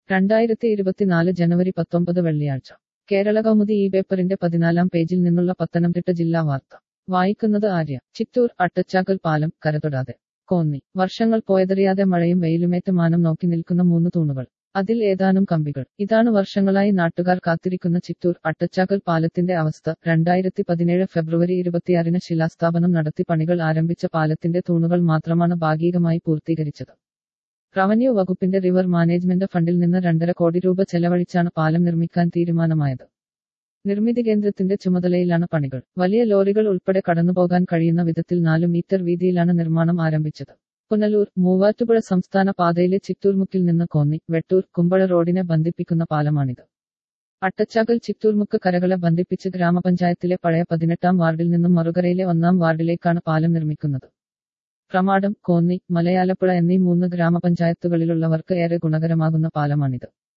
രണ്ടായിരത്തി ഇരുപത്തിനാല് ജനുവരി പത്തൊമ്പത് വെള്ളിയാഴ്ച കേരള കൗമുദി ഈ പേപ്പറിന്റെ പതിനാലാം പേജിൽ നിന്നുള്ള പത്തനംതിട്ട ജില്ലാ വാർത്ത വായിക്കുന്നത് ആര്യ ചിറ്റൂർ അട്ടച്ചാക്കൽ പാലം കരതൊടാതെ കോന്നി വർഷങ്ങൾ പോയതറിയാതെ മഴയും വെയിലുമേറ്റ് മാനം നോക്കി നിൽക്കുന്ന മൂന്ന് തൂണുകൾ അതിൽ ഏതാനും കമ്പികൾ ഇതാണ് വർഷങ്ങളായി നാട്ടുകാർ കാത്തിരിക്കുന്ന ചിറ്റൂർ അട്ടച്ചാക്കൽ പാലത്തിന്റെ അവസ്ഥ രണ്ടായിരത്തി പതിനേഴ് ഫെബ്രുവരി ഇരുപത്തിയാറിന് ശിലാസ്ഥാപനം നടത്തി പണികൾ ആരംഭിച്ച പാലത്തിന്റെ തൂണുകൾ മാത്രമാണ് ഭാഗികമായി പൂർത്തീകരിച്ചത് റവന്യൂ വകുപ്പിന്റെ റിവർ മാനേജ്മെന്റ് ഫണ്ടിൽ നിന്ന് രണ്ടര കോടി രൂപ ചെലവഴിച്ചാണ് പാലം നിർമ്മിക്കാൻ തീരുമാനമായത് നിർമ്മിതി കേന്ദ്രത്തിന്റെ ചുമതലയിലാണ് പണികൾ വലിയ ലോറികൾ ഉൾപ്പെടെ കടന്നുപോകാൻ കഴിയുന്ന വിധത്തിൽ നാല് മീറ്റർ വീതിയിലാണ് നിർമ്മാണം ആരംഭിച്ചത് പുനലൂർ മൂവാറ്റുപുഴ സംസ്ഥാന പാതയിലെ ചിറ്റൂർമുക്കിൽ നിന്ന് കോന്നി വെട്ടൂർ കുമ്പഴ റോഡിനെ ബന്ധിപ്പിക്കുന്ന പാലമാണിത് അട്ടച്ചാക്കൽ ചിറ്റൂർമുക്ക് കരകളെ ബന്ധിപ്പിച്ച് ഗ്രാമപഞ്ചായത്തിലെ പഴയ പതിനെട്ടാം വാർഡിൽ നിന്നും മറുകരയിലെ ഒന്നാം വാർഡിലേക്കാണ് പാലം നിർമ്മിക്കുന്നത് പ്രമാടം കോന്നി മലയാലപ്പുഴ എന്നീ മൂന്ന് ഗ്രാമപഞ്ചായത്തുകളിലുള്ളവർക്ക് ഏറെ ഗുണകരമാകുന്ന പാലമാണിത്